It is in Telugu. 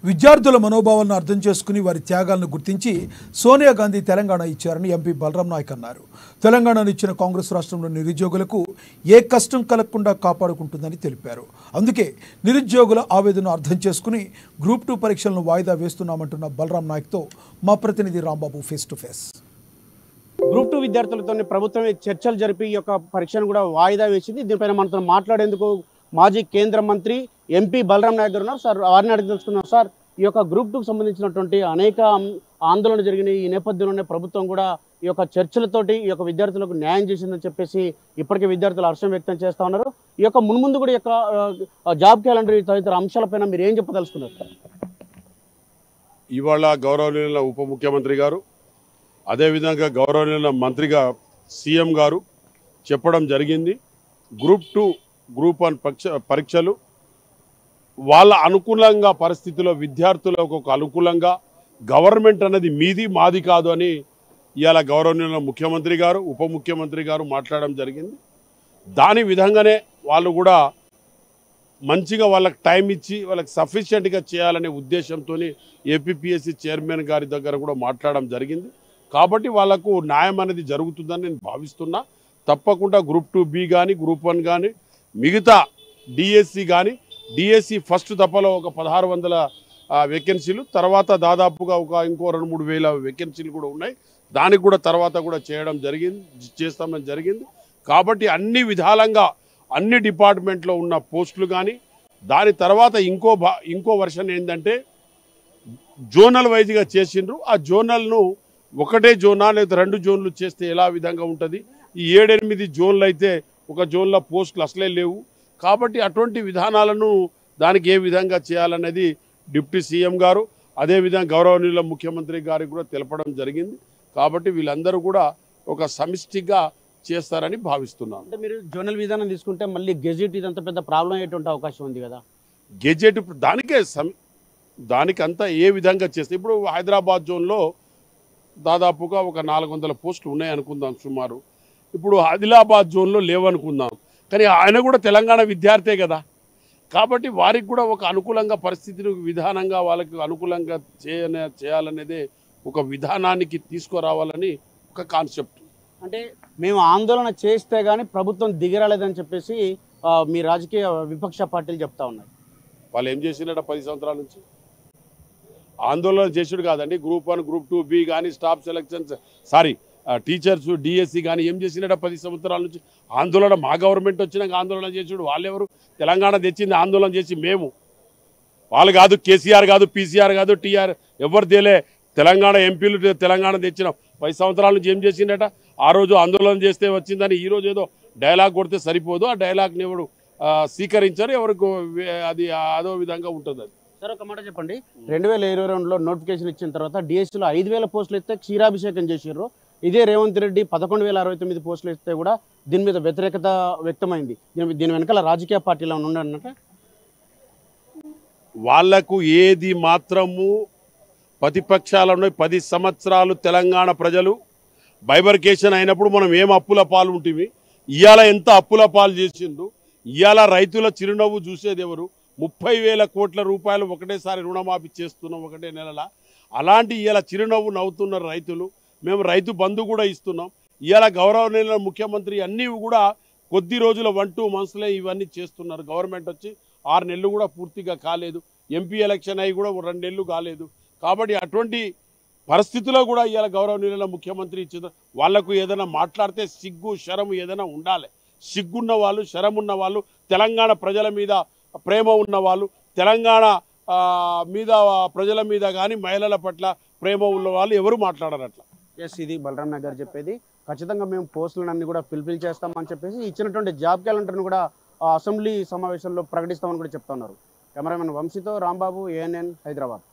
విద్యార్థుల మనోభావాలను అర్థం చేసుకుని వారి త్యాగాలను గుర్తించి సోనియా గాంధీ తెలంగాణ ఇచ్చారని ఎంపీ బలరాం నాయక్ అన్నారు తెలంగాణను ఇచ్చిన కాంగ్రెస్ రాష్ట్రంలో నిరుద్యోగులకు ఏ కష్టం కలగకుండా కాపాడుకుంటుందని తెలిపారు అందుకే నిరుద్యోగుల ఆవేదన అర్థం చేసుకుని గ్రూప్ టూ పరీక్షలను వాయిదా వేస్తున్నామంటున్న బలరాం నాయక్తో మా ప్రతినిధి Rambabu face to face group two విద్యార్థులతో ప్రభుత్వం చర్చలు జరిపి ఈ యొక్క పరీక్షను కూడా వాయిదా వేసింది దీనిపైన మనతో మాట్లాడేందుకు మాజీ కేంద్ర మంత్రి ఎంపీ బలరాం నాయక్ గారు ఉన్నారు సార్ వారిని అడిగి తెలుసుకుందాం సార్ ఈ యొక్క గ్రూప్ టూకి సంబంధించినటువంటి అనేక ఆందోళన జరిగినాయి ఈ నేపథ్యంలోనే ప్రభుత్వం కూడా ఈ యొక్క చర్చలతోటి ఈ యొక్క విద్యార్థులకు న్యాయం చేసిందని చెప్పేసి ఇప్పటికే విద్యార్థులు హర్షం వ్యక్తం చేస్తా ఉన్నారు ఈ యొక్క మున్ముందు కూడా ఈ యొక్క ఆ, జాబ్ క్యాలెండర్ తదితర అంశాలపైన మీరు ఏం చెప్పదలుచుకున్నారు సార్ ఇవాళ గౌరవనీయుల ఉప ముఖ్యమంత్రి గారు అదేవిధంగా గౌరవనీయుల మంత్రిగా సీఎం గారు చెప్పడం జరిగింది గ్రూప్ టూ గ్రూప్ వన్ పరీక్ష పరీక్షలు వాళ్ళ అనుకూలంగా పరిస్థితిలో విద్యార్థులకు ఒక అనుకూలంగా గవర్నమెంట్ అనేది మీది మాది కాదు అని ఇవాళ గౌరవనీయుల ముఖ్యమంత్రి గారు ఉప ముఖ్యమంత్రి గారు మాట్లాడడం జరిగింది దాని విధంగానే వాళ్ళు కూడా మంచిగా వాళ్ళకి టైం ఇచ్చి వాళ్ళకి సఫిషియెంట్గా చేయాలనే ఉద్దేశంతో ఏపీపీఎస్సీ చైర్మన్ గారి దగ్గర కూడా మాట్లాడడం జరిగింది కాబట్టి వాళ్ళకు న్యాయం అనేది జరుగుతుందని నేను భావిస్తున్నా తప్పకుండా గ్రూప్ టూ బి కానీ గ్రూప్ వన్ కానీ మిగతా డిఎస్సి కానీ డిఎస్సి ఫస్ట్ దఫలో ఒక పదహారు వందల వేకెన్సీలు తర్వాత దాదాపుగా ఒక ఇంకో రెండు మూడు వేల వేకెన్సీలు కూడా ఉన్నాయి దానికి కూడా తర్వాత కూడా చేయడం జరిగింది చేస్తామని జరిగింది కాబట్టి అన్ని విధాలంగా అన్ని డిపార్ట్మెంట్లో ఉన్న పోస్టులు కానీ దాని తర్వాత ఇంకో భా ఇంకో వర్షన్ ఏంటంటే జోనల్ వైజ్గా చేసిండ్రు ఆ జోనల్ను ఒకటే జోనా లేదా రెండు జోన్లు చేస్తే ఎలా విధంగా ఉంటుంది ఈ ఏడెనిమిది జోన్లు అయితే ఒక జోన్లో పోస్టులు అసలే లేవు కాబట్టి అటువంటి విధానాలను దానికి ఏ విధంగా చేయాలనేది డిప్యూటీ సీఎం గారు అదేవిధంగా గౌరవనీయుల ముఖ్యమంత్రి గారికి కూడా తెలపడం జరిగింది కాబట్టి వీళ్ళందరూ కూడా ఒక సమిష్టిగా చేస్తారని భావిస్తున్నాను అంటే మీరు జోనల్ విధానం తీసుకుంటే మళ్ళీ గెజిట్ ఇదంతా పెద్ద ప్రాబ్లం అయ్యేటువంటి అవకాశం ఉంది కదా గెజెట్ దానికే సమ్ దానికంతా ఏ విధంగా చేస్తే ఇప్పుడు హైదరాబాద్ జోన్లో దాదాపుగా ఒక నాలుగు వందల పోస్టులు ఉన్నాయి అనుకుందాం సుమారు ఇప్పుడు ఆదిలాబాద్ జోన్లో లేవనుకుందాం కానీ ఆయన కూడా తెలంగాణ విద్యార్థే కదా కాబట్టి వారికి కూడా ఒక అనుకూలంగా పరిస్థితిని విధానంగా వాళ్ళకి అనుకూలంగా చేయన చేయాలనేదే ఒక విధానానికి తీసుకురావాలని ఒక కాన్సెప్ట్ అంటే మేము ఆందోళన చేస్తే గానీ ప్రభుత్వం దిగరాలేదని చెప్పేసి ఆ, మీ రాజకీయ విపక్ష పార్టీలు చెప్తా ఉన్నాయి వాళ్ళు ఏం చేసినట పది సంవత్సరాల నుంచి ఆందోళన చేసుడు కాదండి group one group two B కానీ staff selections sorry teachers DSC కానీ ఏం చేసినట పది సంవత్సరాల నుంచి ఆందోళన మా గవర్నమెంట్ వచ్చినాక ఆందోళన చేసుడు వాళ్ళెవరు తెలంగాణ తెచ్చింది ఆందోళన చేసి మేము వాళ్ళు కాదు కేసీఆర్ కాదు పీసీఆర్ కాదు టీఆర్ ఎవరు తేలే తెలంగాణ ఎంపీలు తె- తెలంగాణ తెచ్చిన పది సంవత్సరాల నుంచి ఏం చేసిండట ఆ రోజు ఆందోళన చేస్తే వచ్చిందని ఈ రోజు ఏదో డైలాగ్ కొడితే సరిపోదు ఆ డైలాగ్ని ఎవరు ఆ, స్వీకరించరు ఎవరికి వే- అది అదో విధంగా ఉంటుంది అది సార్ ఒక మాట చెప్పండి రెండు వేల ఇరవై రెండులో నోటిఫికేషన్ ఇచ్చిన తర్వాత డిఎస్సీలో ఐదు వేల పోస్టులు ఇస్తే క్షీరాభిషేకం చేసారు ఇదే రేవంత్ రెడ్డి పదకొండు వేల అరవై తొమ్మిది పోస్టులు ఇస్తే కూడా దీని మీద వ్యతిరేకత వ్యక్తమైంది దీని దీని వెనకాల రాజకీయ పార్టీలో ఉండన్నట వాళ్లకు ఏది మాత్రము ప్రతిపక్షాలను పది సంవత్సరాలు తెలంగాణ ప్రజలు బైబర్కేషన్ అయినప్పుడు మనం ఏం అప్పుల పాలు ఉంటుంది ఇవాళ ఎంత అప్పుల పాలు చేసిండ్రు ఇవాళ రైతుల చిరునవ్వు చూసేది ఎవరు ముప్పై వేల కోట్ల రూపాయలు ఒకటేసారి రుణమాఫీ చేస్తున్నాం ఒకటే నెలల అలాంటి ఇవాళ చిరునవ్వు నవ్వుతున్నారు రైతులు మేము రైతు బంధు కూడా ఇస్తున్నాం ఇవాళ గౌరవనీయుల ముఖ్యమంత్రి అన్నీ కూడా కొద్ది రోజుల వన్ టూ మంత్స్లే ఇవన్నీ చేస్తున్నారు గవర్నమెంట్ వచ్చి ఆరు నెలలు కూడా పూర్తిగా కాలేదు ఎంపీ ఎలక్షన్ అయ్యి కూడా రెండు నెలలు కాలేదు కాబట్టి అటువంటి పరిస్థితిలో కూడా ఇవాళ గౌరవనీయుల ముఖ్యమంత్రి ఇచ్చిన వాళ్లకు ఏదైనా మాట్లాడితే సిగ్గు శరము ఏదైనా ఉండాలి సిగ్గున్న వాళ్ళు శరం ఉన్న వాళ్ళు తెలంగాణ ప్రజల మీద ప్రేమ ఉన్న వాళ్ళు తెలంగాణ ఆ, మీద ప్రజల మీద కానీ మహిళల పట్ల ప్రేమ ఉన్న వాళ్ళు ఎవరు మాట్లాడరు అట్లా ఎస్ ఇది బలరాం నాయక్ గారు చెప్పేది ఖచ్చితంగా మేము పోస్టులన్నీ కూడా ఫిల్ఫిల్ చేస్తామని చెప్పేసి ఇచ్చినటువంటి జాబ్ క్యాలెండర్ను కూడా ఆ అసెంబ్లీ సమావేశంలో ప్రకటిస్తామని కూడా చెప్తా ఉన్నారు కెమెరామెన్ వంశీతో రాంబాబు ఏఎన్ఎన్ హైదరాబాద్